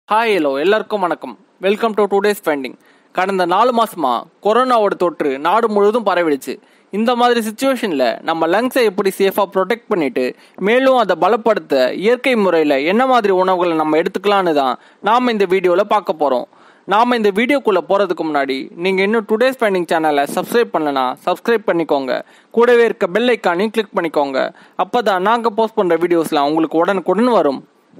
hi hello எல்லாருக்கும் வணக்கம் welcome to today's finding கடந்த நாலு மாசமா கொரோனாவோட தொற்று நாடு முழுவதும் பரவிடுச்சு இந்த மாதிரி சுச்சுவேஷனில் நம்ம லங்ஸை எப்படி சேஃபாக ப்ரொடெக்ட் பண்ணிட்டு மேலும் அதை பலப்படுத்த இயற்கை முறையில் என்ன மாதிரி உணவுகளை நம்ம எடுத்துக்கலான்னு தான் நாம் இந்த வீடியோவில் பார்க்க போகிறோம் நாம் இந்த வீடியோக்குள்ளே போகிறதுக்கு முன்னாடி நீங்கள் இன்னும் டுடேஸ் ஃபைண்டிங் சேனலை சப்ஸ்கிரைப் பண்ணலனா சப்ஸ்கிரைப் பண்ணிக்கோங்க கூடவே இருக்க பெல் ஐக்கானையும் கிளிக் பண்ணிக்கோங்க அப்போ தான் நாங்கள் போஸ்ட் பண்ணுற வீடியோஸ்லாம் உங்களுக்கு உடனுக்குடன் வரும்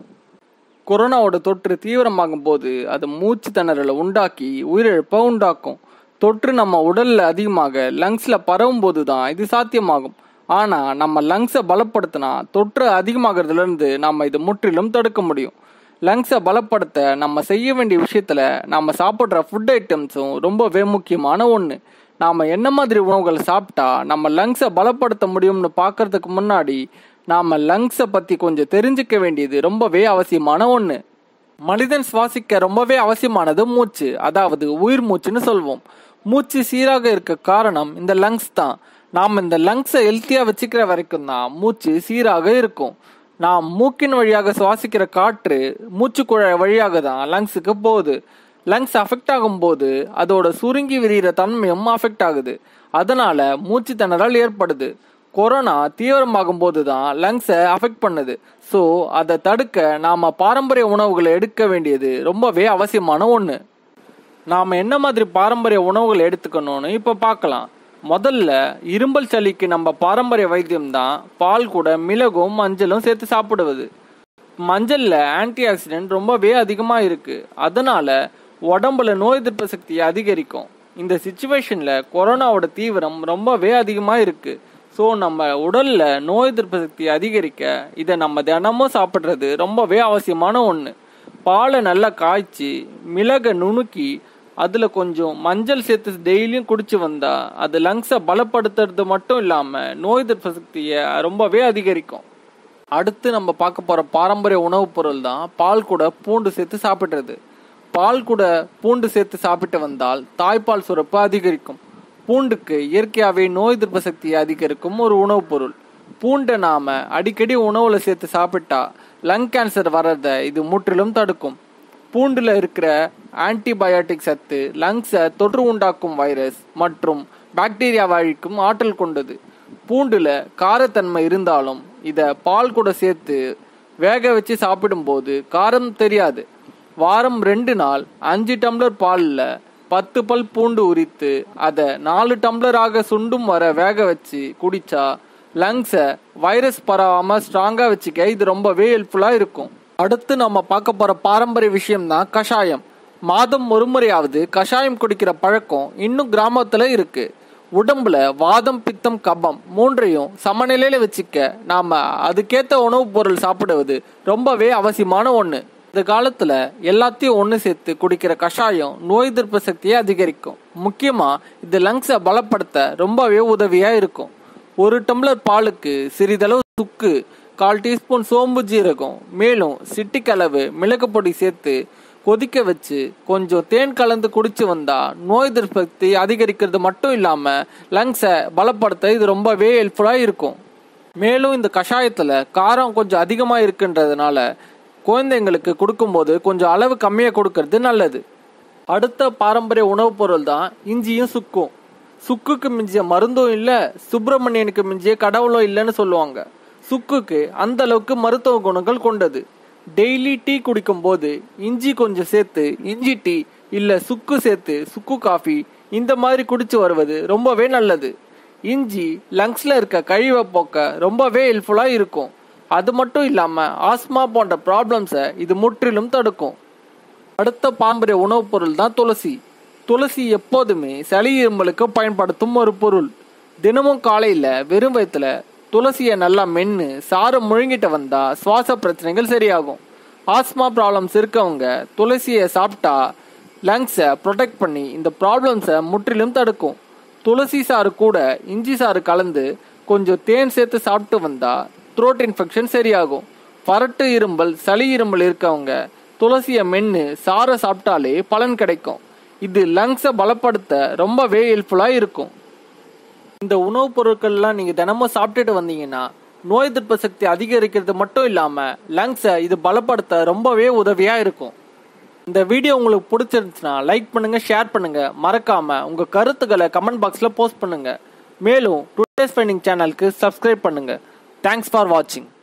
கொரோனாவோட தொற்று தீவிரமாகும் போது அது மூச்சு திணறலை உண்டாக்கி உயிரிழப்பை உண்டாக்கும் தொற்று நம்ம உடல்ல அதிகமாக லங்ஸ்ல பரவும் போது தான் இது சாத்தியமாகும் ஆனா நம்ம லங்ஸை பலப்படுத்தினா தொற்று அதிகமாகிறதுல இருந்து நம்ம இது முற்றிலும் தடுக்க முடியும் லங்ஸை பலப்படுத்த நம்ம செய்ய வேண்டிய விஷயத்துல நம்ம சாப்பிட்ற ஃபுட் ஐட்டம்ஸும் ரொம்பவே முக்கியமான ஒன்று நாம என்ன மாதிரி உணவுகள் சாப்பிட்டா நம்ம லங்ஸை பலப்படுத்த முடியும்னு பார்க்கறதுக்கு முன்னாடி நாம லங்ஸை பத்தி கொஞ்சம் தெரிஞ்சுக்க வேண்டியது ரொம்பவே அவசியமான ஒன்று மனிதன் சுவாசிக்க ரொம்பவே அவசியமானது மூச்சு அதாவது உயிர் மூச்சுன்னு சொல்வோம் மூச்சு சீராக இருக்க காரணம் இந்த லங்ஸ் தான் நாம் இந்த லங்ஸை ஹெல்த்தியா வச்சுக்கிற வரைக்கும் தான் மூச்சு சீராக இருக்கும் நாம் மூக்கின் வழியாக சுவாசிக்கிற காற்று மூச்சு குழாய் வழியாக தான் லங்ஸுக்கு போகுது லங்ஸ் அஃபெக்ட் ஆகும்போது அதோட சுருங்கி விரிகிற தன்மையும் அஃபெக்ட் ஆகுது அதனால மூச்சு திணறல் ஏற்படுது கொரோனா தீவிரமாகும் போது தான் லங்ஸை அஃபெக்ட் பண்ணுது ஸோ அதை தடுக்க நாம் பாரம்பரிய உணவுகளை எடுக்க வேண்டியது ரொம்பவே அவசியமான ஒன்று நாம் என்ன மாதிரி பாரம்பரிய உணவுகள் எடுத்துக்கணும்னு இப்போ பார்க்கலாம் முதல்ல இரும்பல் சளிக்கு நம்ம பாரம்பரிய வைத்தியம் தான் பால் கூட மிளகும் மஞ்சளும் சேர்த்து சாப்பிடுவது மஞ்சள்ல ஆன்டி ஆக்சிடென்ட் ரொம்பவே அதிகமாக இருக்கு அதனால உடம்புல நோய் எதிர்ப்பு சக்தியை அதிகரிக்கும் இந்த சுச்சுவேஷன்ல கொரோனாவோட தீவிரம் ரொம்பவே அதிகமாக இருக்கு ஸோ நம்ம உடல்ல நோய் எதிர்ப்பு சக்தி அதிகரிக்க இதை நம்ம தினமும் சாப்பிட்றது ரொம்பவே அவசியமான ஒன்று பாலை நல்லா காய்ச்சி மிளகை நுணுக்கி அதில் கொஞ்சம் மஞ்சள் சேர்த்து டெய்லியும் குடிச்சு வந்தா அது லங்ஸை பலப்படுத்துறது மட்டும் இல்லாமல் நோய் எதிர்ப்பு சக்தியை ரொம்பவே அதிகரிக்கும் அடுத்து நம்ம பார்க்க போகிற பாரம்பரிய உணவுப் பொருள் தான் பால் கூட பூண்டு சேர்த்து சாப்பிட்றது பால் கூட பூண்டு சேர்த்து சாப்பிட்டு வந்தால் தாய்ப்பால் சுரப்பு அதிகரிக்கும் பூண்டுக்கு இயற்கையாகவே நோய் எதிர்ப்பு சக்தியை அதிகரிக்கும் ஒரு உணவுப் பொருள் பூண்டை நாம அடிக்கடி உணவுல சேர்த்து சாப்பிட்டா லங் கேன்சர் வர்றதை இது முற்றிலும் தடுக்கும் பூண்டுல இருக்கிற ஆன்டிபயோட்டிக் சத்து லங்ஸை தொற்று உண்டாக்கும் வைரஸ் மற்றும் பாக்டீரியா அழிக்கும் ஆற்றல் கொண்டது பூண்டுல காரத்தன்மை இருந்தாலும் இதை பால் கூட சேர்த்து வேக வச்சு சாப்பிடும்போது காரம் தெரியாது வாரம் ரெண்டு நாள் அஞ்சு டம்ளர் பாலில் பத்து பல் பூண்டு உரித்து அதை நாலு டம்ளராக சுண்டும் வர வேக வச்சு குடிச்சா லங்ஸை வைரஸ் பரவாம ஸ்ட்ராங்கா வச்சுக்க இது ரொம்பவே ஹெல்ப்ஃபுல்லா இருக்கும் அடுத்து நம்ம பார்க்க போற பாரம்பரிய விஷயம் தான் கஷாயம் மாதம் ஒரு முறையாவது கஷாயம் குடிக்கிற பழக்கம் இன்னும் கிராமத்துல இருக்கு உடம்புல வாதம் பித்தம் கபம் மூன்றையும் சமநிலையில வச்சுக்க நாம அதுக்கேத்த உணவுப் பொருள் சாப்பிடுவது ரொம்பவே அவசியமான ஒன்று இந்த காலத்துல எல்லாத்தையும் ஒன்று சேர்த்து குடிக்கிற கஷாயம் நோய் எதிர்ப்பு சக்தியை அதிகரிக்கும் முக்கியமா இது லங்ஸை பலப்படுத்த ரொம்பவே உதவியா இருக்கும் ஒரு டம்ளர் பாலுக்கு சிறிதளவு சுக்கு கால் டீஸ்பூன் சோம்பு ஜீரகம் மேலும் சிட்டிக்களவு மிளகு பொடி சேர்த்து கொதிக்க வச்சு கொஞ்சம் தேன் கலந்து குடிச்சு வந்தா நோய் எதிர்ப்பு சக்தி அதிகரிக்கிறது மட்டும் இல்லாம லங்ஸை பலப்படுத்த இது ரொம்பவே ஹெல்ப்ஃபுல்லா இருக்கும் மேலும் இந்த கஷாயத்துல காரம் கொஞ்சம் அதிகமா இருக்குன்றதுனால குழந்தைங்களுக்கு கொடுக்கும்போது கொஞ்சம் அளவு கம்மியாக கொடுக்கறது நல்லது அடுத்த பாரம்பரிய உணவுப் பொருள் தான் இஞ்சியும் சுக்கும் சுக்குக்கு மிஞ்சிய மருந்தும் இல்லை சுப்பிரமணியனுக்கு மிஞ்சிய கடவுளும் இல்லைன்னு சொல்லுவாங்க சுக்குக்கு அந்த அளவுக்கு மருத்துவ குணங்கள் கொண்டது டெய்லி டீ குடிக்கும் போது இஞ்சி கொஞ்சம் சேர்த்து இஞ்சி டீ இல்லை சுக்கு சேர்த்து சுக்கு காஃபி இந்த மாதிரி குடிச்சு வருவது ரொம்பவே நல்லது இஞ்சி லங்ஸ்ல இருக்க கழிவை போக்க ரொம்பவே ஹெல்ப்ஃபுல்லாக இருக்கும் அது மட்டும் இல்லாமல் ஆஸ்மா போன்ற ப்ராப்ளம்ஸை இது முற்றிலும் தடுக்கும் அடுத்த பாரம்பரிய உணவுப் பொருள் தான் துளசி துளசி எப்போதுமே சளி இருமலுக்கு பயன்படுத்தும் ஒரு பொருள் தினமும் காலையில் வெறும் வயிற்றுல துளசியை நல்லா மென்று சாறு முழுங்கிட்டு வந்தா சுவாச பிரச்சனைகள் சரியாகும் ஆஸ்மா ப்ராப்ளம்ஸ் இருக்கவங்க துளசியை சாப்பிட்டா லங்ஸை ப்ரொடெக்ட் பண்ணி இந்த ப்ராப்ளம்ஸை முற்றிலும் தடுக்கும் துளசி சாறு கூட இஞ்சி சாறு கலந்து கொஞ்சம் தேன் சேர்த்து சாப்பிட்டு வந்தா த்ரோட் இன்ஃபெக்ஷன் சரியாகும் பரட்டு இரும்பல் சளி இரும்பல் இருக்கவங்க துளசியை மென்று சாரை சாப்பிட்டாலே பலன் கிடைக்கும் இது லங்ஸை பலப்படுத்த ரொம்பவே ஹெல்ப்ஃபுல்லாக இருக்கும் இந்த உணவுப் பொருட்கள்லாம் நீங்கள் தினமும் சாப்பிட்டுட்டு வந்தீங்கன்னா நோய் எதிர்ப்பு சக்தி அதிகரிக்கிறது மட்டும் இல்லாமல் லங்ஸை இது பலப்படுத்த ரொம்பவே உதவியாக இருக்கும் இந்த வீடியோ உங்களுக்கு பிடிச்சிருந்துச்சுன்னா லைக் பண்ணுங்க ஷேர் பண்ணுங்க மறக்காம உங்க கருத்துக்களை கமெண்ட் பாக்ஸ்ல போஸ்ட் பண்ணுங்க மேலும் டுடேஸ் ஃபைண்டிங் சேனலுக்கு சப்ஸ்கிரைப் பண்ணுங்க தேங்க்ஸ் ஃபார் வாட்சிங்